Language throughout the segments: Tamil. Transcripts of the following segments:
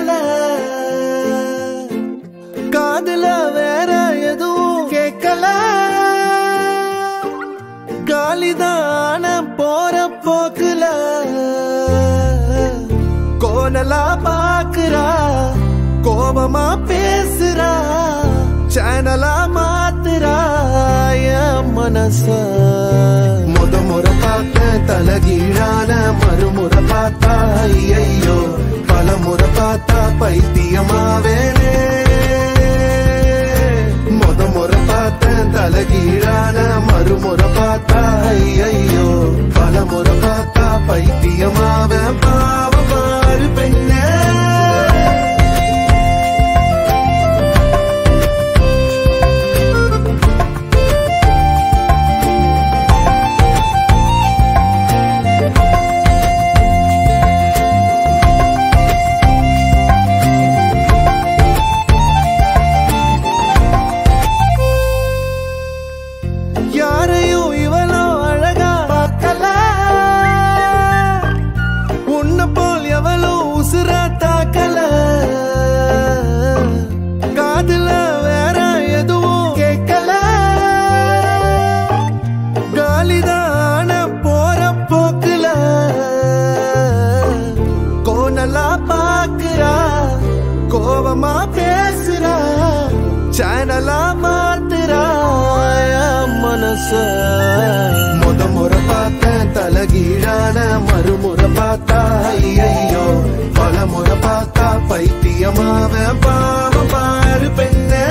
கேட்கல காதுல வேற எதுவும் கேட்கல காலிதான போற போக்குல கோணலா பாக்குறா கோபமா பேசுறா சேனலா மாத்துறா என் மனச முத முறை பார்த்த தலகீழான மறுமுறை பார்த்தா ஐயோ பல முறை பார்த்தா பைத்தியமாவேனே முத முறை பார்த்த தலகீழான மறுமுறை பார்த்தா ஐயோ பல முறை பார்த்தா பைத்தியமாவ பாவமாறு பெண்ணே யாரையும் இவளோ அழகா பார்க்கல உன்னை போல் எவளோ உசுரா தாக்கல காதுல வேற எதுவும் கேட்கல காலிதான போற போக்குல கோணலா பாக்குறா கோபமா பேசுறா சேனலா மாத்துறா என் மனச முத முறை பார்த்தேன் தலகீழான மறுமுறை பார்த்தா ஐயோ பல முறை பார்த்தா பைத்தியமாவ பாவ பாரு பெண்ணே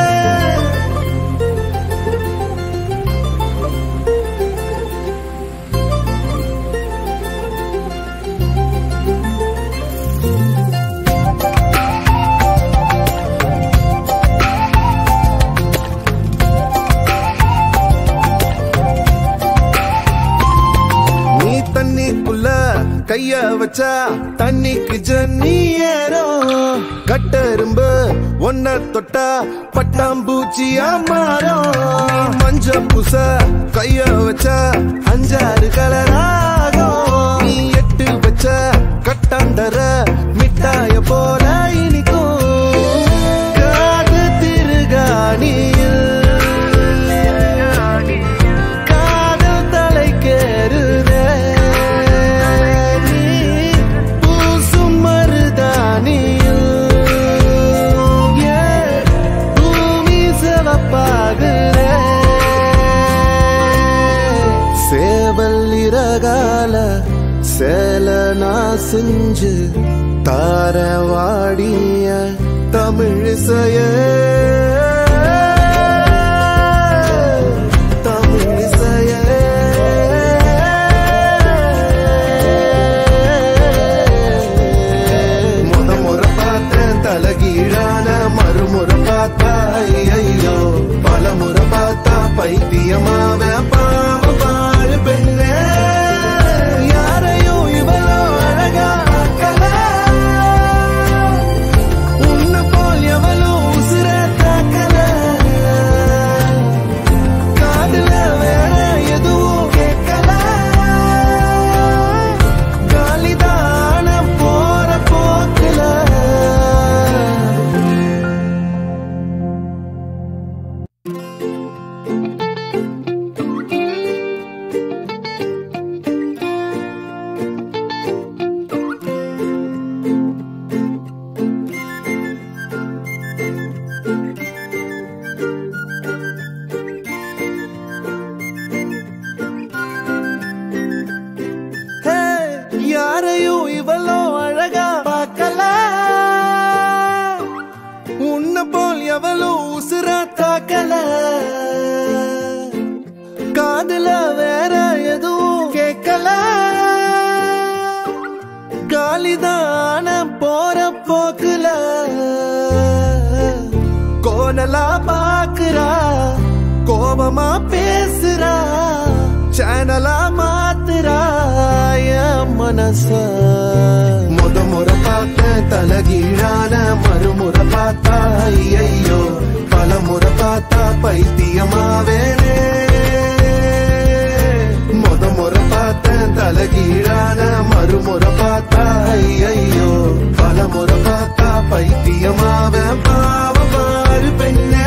நீ தண்ணிக்குள்ள கைய வச்சா தண்ணிக்கு ஜன்னி ஏறும் கட்டெரும்பு ஒன்ன தொட்டா பட்டாம்பூச்சியா மாறும் நீ மஞ்ச பூச கைய வச்சா அஞ்சாறு கலராகும் நீ எட்டு வச்ச கட்டாண்டர மிட்டாய போல இனிக்கும் காது திருகாணியில் காதல் தலைக்கேறுதே நீ பூசும் மருதானியில் ஏன் பூமி சிவப்பாகுதே சேவல் இறகால சேல நான் செஞ்சு தார வாடிய தமிழிசைய முத முறை பார்த்தேன் தலகீழான மறுமுறை பார்த்தா ஐயோ பல முறை பார்த்தா பைத்தியமாவ பாவ பாரு பெண்ணே யாரையும் இவளோ அழகா ஆக்கல. உன்னை போல் எவளோ உசுர தாக்கல காதுல வேற எதுவும் கேட்கல காலிதான போற போக்குல ஹே, யாரையும் இவளோ அழகா பார்க்கல உன்னை போல் எவளோ உசுரா தாக்கல காதுல வேற எதுவும் கேட்கல காலிதான போற போக்குல கோணலா பாக்குறா கோபமா பேசுறா சேனலா மாத்துறா என் மனச முத முறை பார்த்த தலகீழான மறுமுறை பார்த்தா ஐயோ பல முறை பார்த்தா பைத்தியமாவேனே முத முறை பார்த்த தலகீழான மறுமுறை பார்த்தா ஐயோ பல முறை பார்த்தா பைத்தியமாவ பாவம் பாரு பெண்ணே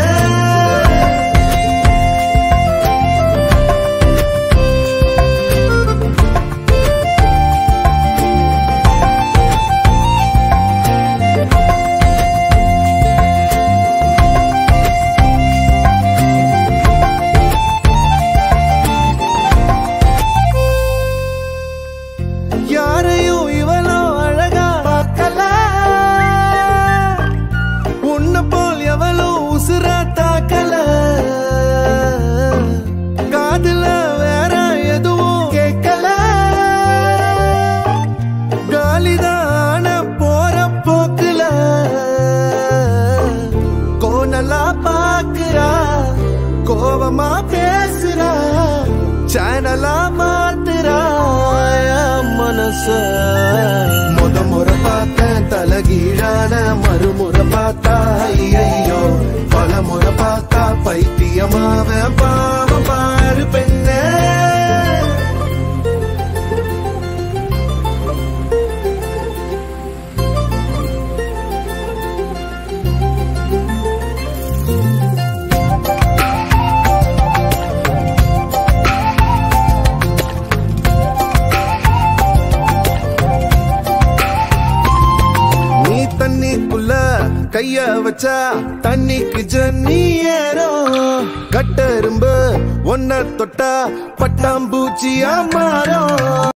யாரையும் இவளோ அழகா பார்க்கல உன்னை போல் எவளோ உசுரா தாக்கல காதுல வேற எதுவும் கேட்கல காலிதான போற போக்குல கோணலா பாக்குறா கோபமா பேசுறா சேனலா மாத்துறா என் மனச முத முறை பார்த்தேன் தலகீழான மறுமுறை பார்த்தா ஐயையோ பல முறை பார்த்தா பைத்தியமாவ பாவம் பாரு பெண்ணே நீ தண்ணிக்குள்ள கைய வச்சா தண்ணிக்கு ஜன்னி ஏறும் கட்டெரும்பு ஒன்ன தொட்டா பட்டாம்பூச்சியா மாறும்